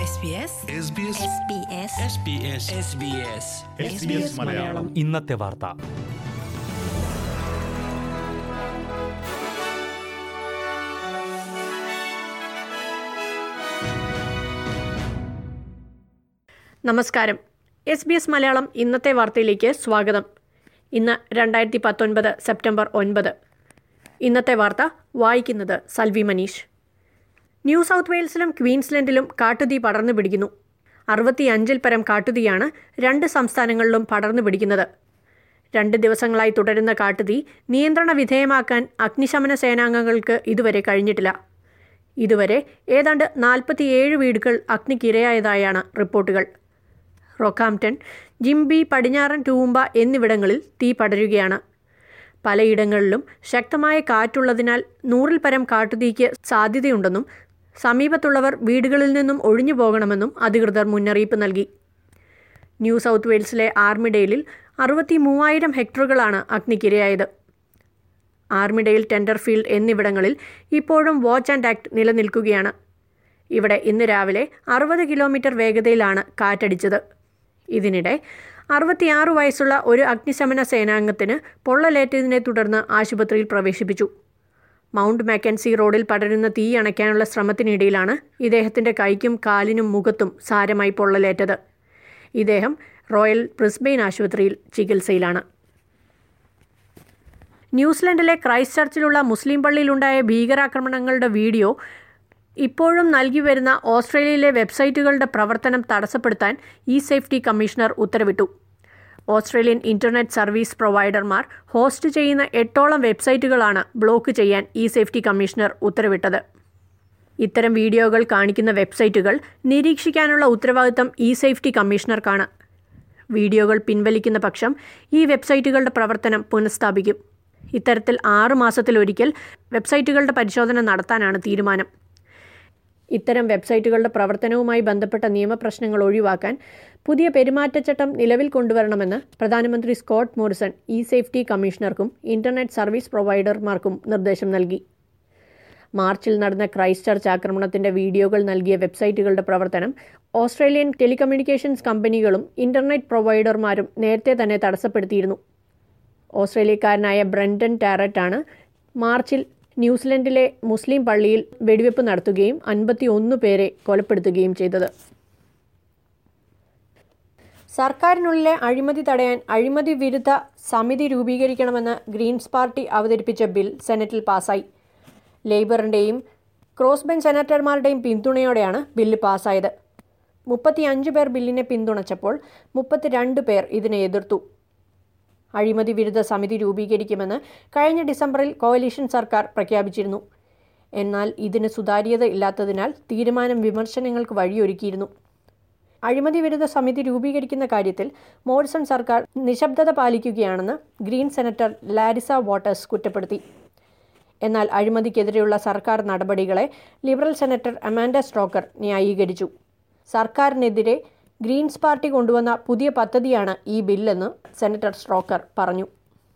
SBS Malayalam ഇന്നത്തെ വാർത്ത നമസ്കാരം എസ് ബി എസ് മലയാളം ഇന്നത്തെ വാർത്തയിലേക്ക് സ്വാഗതം ഇന്ന് രണ്ടായിരത്തി പത്തൊൻപത് സെപ്റ്റംബർ ഒൻപത് ഇന്നത്തെ വാർത്ത വായിക്കുന്നത് സൽവി മനീഷ് ന്യൂ സൗത്ത് വെയിൽസിലും ക്വീൻസ്ലൻഡിലും കാട്ടുതീ പടർന്നു പിടിക്കുന്നു അറുപത്തിയഞ്ചിൽ പരം കാട്ടുതീയാണ് രണ്ട് സംസ്ഥാനങ്ങളിലും പടർന്നു പിടിക്കുന്നത് രണ്ട് ദിവസങ്ങളായി തുടരുന്ന കാട്ടുതീ നിയന്ത്രണ വിധേയമാക്കാൻ അഗ്നിശമന സേനാംഗങ്ങൾക്ക് ഇതുവരെ കഴിഞ്ഞിട്ടില്ല ഇതുവരെ ഏതാണ്ട് നാൽപ്പത്തിയേഴ് വീടുകൾ അഗ്നിക്കിരയായതായാണ് റിപ്പോർട്ടുകൾ റൊക്കാംപ്റ്റൺ ജിംബി പടിഞ്ഞാറൻ ടൂമ്പ എന്നിവിടങ്ങളിൽ തീ പടരുകയാണ് പലയിടങ്ങളിലും ശക്തമായ കാറ്റുള്ളതിനാൽ നൂറിൽ പരം കാട്ടുതീക്ക് സാധ്യതയുണ്ടെന്നും സമീപത്തുള്ളവർ വീടുകളിൽ നിന്നും ഒഴിഞ്ഞു പോകണമെന്നും അധികൃതർ മുന്നറിയിപ്പ് നൽകി ന്യൂ സൗത്ത് വെയിൽസിലെ ആർമിഡെയിലിൽ അറുപത്തി മൂവായിരം ഹെക്ടറുകളാണ് അഗ്നിക്കിരയായത് ആർമിഡെയിൽ ടെൻഡർഫീൽഡ് എന്നിവിടങ്ങളിൽ ഇപ്പോഴും വാച്ച് ആൻഡ് ആക്ട് നിലനിൽക്കുകയാണ് ഇവിടെ ഇന്ന് രാവിലെ അറുപത് കിലോമീറ്റർ വേഗതയിലാണ് കാറ്റടിച്ചത് ഇതിനിടെ അറുപത്തിയാറ് വയസ്സുള്ള ഒരു അഗ്നിശമന സേനാംഗത്തിന് പൊള്ളലേറ്റതിനെ തുടർന്ന് ആശുപത്രിയിൽ പ്രവേശിപ്പിച്ചു മൗണ്ട് മാക്കൻസി റോഡിൽ പടരുന്ന തീ അണയ്ക്കാനുള്ള ശ്രമത്തിനിടയിലാണ് ഇദ്ദേഹത്തിൻ്റെ കൈക്കും കാലിനും മുഖത്തും സാരമായി പൊള്ളലേറ്റത് ഇദ്ദേഹം റോയൽ ബ്രിസ്ബെയിൻ ആശുപത്രിയിൽ ചികിത്സയിലാണ് ന്യൂസിലൻഡിലെ ക്രൈസ്റ്റ് ചർച്ചിലുള്ള മുസ്ലിം പള്ളിയിലുണ്ടായ ഭീകരാക്രമണങ്ങളുടെ വീഡിയോ ഇപ്പോഴും നൽകി വരുന്ന ഓസ്ട്രേലിയയിലെ വെബ്സൈറ്റുകളുടെ പ്രവർത്തനം തടസ്സപ്പെടുത്താൻ ഇ സേഫ്റ്റി കമ്മീഷണർ ഉത്തരവിട്ടു ഓസ്ട്രേലിയൻ ഇന്റർനെറ്റ് സർവീസ് പ്രൊവൈഡർമാർ ഹോസ്റ്റ് ചെയ്യുന്ന എട്ടോളം വെബ്സൈറ്റുകളാണ് ബ്ലോക്ക് ചെയ്യാൻ ഇ സേഫ്റ്റി കമ്മീഷണർ ഉത്തരവിട്ടത് ഇത്തരം വീഡിയോകൾ കാണിക്കുന്ന വെബ്സൈറ്റുകൾ നിരീക്ഷിക്കാനുള്ള ഉത്തരവാദിത്തം ഇ സേഫ്റ്റി കമ്മീഷണർക്കാണ് വീഡിയോകൾ പിൻവലിക്കുന്ന പക്ഷം ഈ വെബ്സൈറ്റുകളുടെ പ്രവർത്തനം പുനഃസ്ഥാപിക്കും ഇത്തരത്തിൽ ആറ് മാസത്തിലൊരിക്കൽ വെബ്സൈറ്റുകളുടെ പരിശോധന നടത്താനാണ് തീരുമാനം ഇത്തരം വെബ്സൈറ്റുകളുടെ പ്രവർത്തനവുമായി ബന്ധപ്പെട്ട നിയമപ്രശ്നങ്ങൾ ഒഴിവാക്കാൻ പുതിയ പെരുമാറ്റച്ചട്ടം നിലവിൽ കൊണ്ടുവരണമെന്ന് പ്രധാനമന്ത്രി സ്കോട്ട് മോറിസൺ ഇ സേഫ്റ്റി കമ്മീഷണർക്കും ഇന്റർനെറ്റ് സർവീസ് പ്രൊവൈഡർമാർക്കും നിർദ്ദേശം നൽകി മാർച്ചിൽ നടന്ന ക്രൈസ്റ്റ് ചർച്ച് ആക്രമണത്തിന്റെ വീഡിയോകൾ നൽകിയ വെബ്സൈറ്റുകളുടെ പ്രവർത്തനം ഓസ്ട്രേലിയൻ ടെലികമ്മ്യൂണിക്കേഷൻസ് കമ്പനികളും ഇന്റർനെറ്റ് പ്രൊവൈഡർമാരും നേരത്തെ തന്നെ തടസ്സപ്പെടുത്തിയിരുന്നു ഓസ്ട്രേലിയക്കാരനായ ബ്രണ്ടൻ ടാരറ്റാണ് മാർച്ചിൽ ന്യൂസിലൻഡിലെ മുസ്ലിം പള്ളിയിൽ വെടിവെപ്പ് നടത്തുകയും അൻപത്തിയൊന്ന് പേരെ കൊലപ്പെടുത്തുകയും ചെയ്തത് സർക്കാരിനുള്ളിലെ അഴിമതി തടയാൻ അഴിമതി വിരുദ്ധ സമിതി രൂപീകരിക്കണമെന്ന് ഗ്രീൻസ് പാർട്ടി അവതരിപ്പിച്ച ബിൽ സെനറ്റിൽ പാസായി ലേബറിൻ്റെയും ക്രോസ് ബെഞ്ച് സെനറ്റർമാരുടെയും പിന്തുണയോടെയാണ് ബില്ല് പാസ്സായത് മുപ്പത്തിയഞ്ച് പേർ ബില്ലിനെ പിന്തുണച്ചപ്പോൾ മുപ്പത്തിരണ്ട് പേർ ഇതിനെ എതിർത്തു അഴിമതി വിരുദ്ധ സമിതി രൂപീകരിക്കുമെന്ന് കഴിഞ്ഞ ഡിസംബറിൽ കോalition സർക്കാർ പ്രഖ്യാപിച്ചിരുന്നു എന്നാൽ ഇതിന് സുതാര്യത ഇല്ലാത്തതിനാൽ തീരുമാനം വിമർശനങ്ങൾക്ക് വഴിയൊരുക്കിയിരുന്നു അഴിമതി വിരുദ്ധ സമിതി രൂപീകരിക്കുന്ന കാര്യത്തിൽ മോറിസൺ സർക്കാർ നിശബ്ദത പാലിക്കുകയാണെന്ന് ഗ്രീൻ സെനറ്റർ ലാരിസ വാട്ടേഴ്സ് കുറ്റപ്പെടുത്തി എന്നാൽ അഴിമതിക്കെതിരെയുള്ള സർക്കാർ നടപടികളെ ലിബറൽ സെനറ്റർ അമാൻഡ സ്ട്രോക്കർ ന്യായീകരിച്ചു സർക്കാരിനെതിരെ ഗ്രീൻസ് പാർട്ടി കൊണ്ടുവന്ന പുതിയ പദ്ധതിയാണ് ഈ ബില്ലെന്ന് സെനറ്റർ സ്ട്രോക്കർ പറഞ്ഞു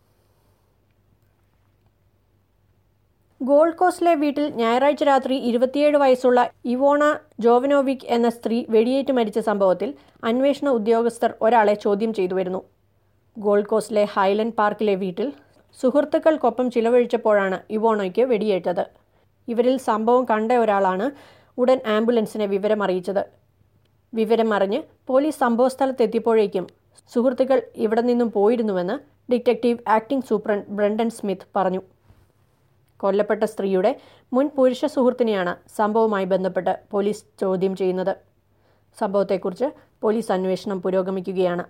ഗോൾഡ് കോസ്റ്റിലെ വീട്ടിൽ ഞായറാഴ്ച രാത്രി ഇരുപത്തിയേഴ് വയസ്സുള്ള ഇവോണ ജോവനോവിക് എന്ന സ്ത്രീ വെടിയേറ്റ് മരിച്ച സംഭവത്തിൽ അന്വേഷണ ഉദ്യോഗസ്ഥർ ഒരാളെ ചോദ്യം ചെയ്തു വരുന്നു ഗോൾഡ് കോസ്റ്റിലെ ഹൈലൻഡ് പാർക്കിലെ വീട്ടിൽ സുഹൃത്തുക്കൾക്കൊപ്പം ചിലവഴിച്ചപ്പോഴാണ് ഇവോണോയ്ക്ക് വെടിയേറ്റത് ഇവരിൽ സംഭവം കണ്ട ഒരാളാണ് ഉടൻ ആംബുലൻസിനെ വിവരമറിയിച്ചത് വിവരം അറിഞ്ഞ് പോലീസ് സംഭവസ്ഥലത്തെത്തിയപ്പോഴേക്കും സുഹൃത്തുക്കൾ ഇവിടെ നിന്നും പോയിരുന്നുവെന്ന് detective acting superintendent Brendan Smith പറഞ്ഞു കൊല്ലപ്പെട്ട സ്ത്രീയുടെ മുൻ പുരുഷ സുഹൃത്തിനെയാണ് സംഭവവുമായി ബന്ധപ്പെട്ട് പോലീസ് ചോദ്യം ചെയ്യുന്നത് സംഭവത്തെക്കുറിച്ച് പോലീസ് അന്വേഷണം പുരോഗമിക്കുകയാണ്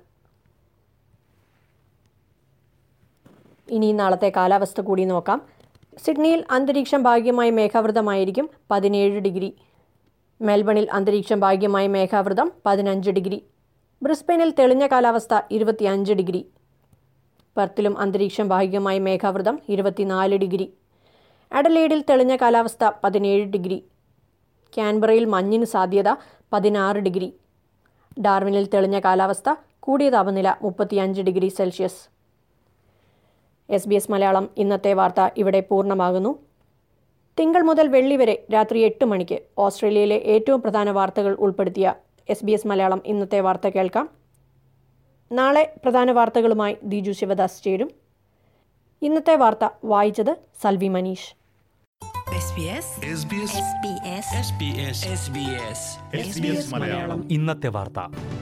ഇനി നാളത്തെ കാലാവസ്ഥ കൂടി നോക്കാം സിഡ്നിയിൽ അന്തരീക്ഷം ഭാഗ്യമായി മേഘാവൃതമായിരിക്കും പതിനേഴ് ഡിഗ്രി മെൽബണിൽ അന്തരീക്ഷം ഭാഗ്യമായി മേഘാവൃതം പതിനഞ്ച് ഡിഗ്രി ബ്രിസ്ബനിൽ തെളിഞ്ഞ കാലാവസ്ഥ ഇരുപത്തിയഞ്ച് ഡിഗ്രി പെർത്തിലും അന്തരീക്ഷം ഭാഗികമായി മേഘാവൃതം ഇരുപത്തിനാല് ഡിഗ്രി അഡലേഡിൽ തെളിഞ്ഞ കാലാവസ്ഥ പതിനേഴ് ഡിഗ്രി ക്യാൻബറയിൽ മഞ്ഞിന് സാധ്യത പതിനാറ് ഡിഗ്രി ഡാർവിനിൽ തെളിഞ്ഞ കാലാവസ്ഥ കൂടിയ താപനില മുപ്പത്തിയഞ്ച് degree Celsius S B S Malayalam ഇന്നത്തെ വാർത്ത ഇവിടെ പൂർണ്ണമാകുന്നു തിങ്കൾ മുതൽ വെള്ളി വരെ രാത്രി എട്ട് മണിക്ക് ഓസ്ട്രേലിയയിലെ ഏറ്റവും പ്രധാന വാർത്തകൾ ഉൾപ്പെടുത്തിയ എസ് ബി എസ് മലയാളം ഇന്നത്തെ വാർത്ത കേൾക്കാം നാളെ പ്രധാന വാർത്തകളുമായി ദിജു ശിവദാസ് ചേരും ഇന്നത്തെ വാർത്ത വായിച്ചത് Salvi Manish SBS SBS SBS SBS SBS SBS Malayalam ഇന്നത്തെ വാർത്ത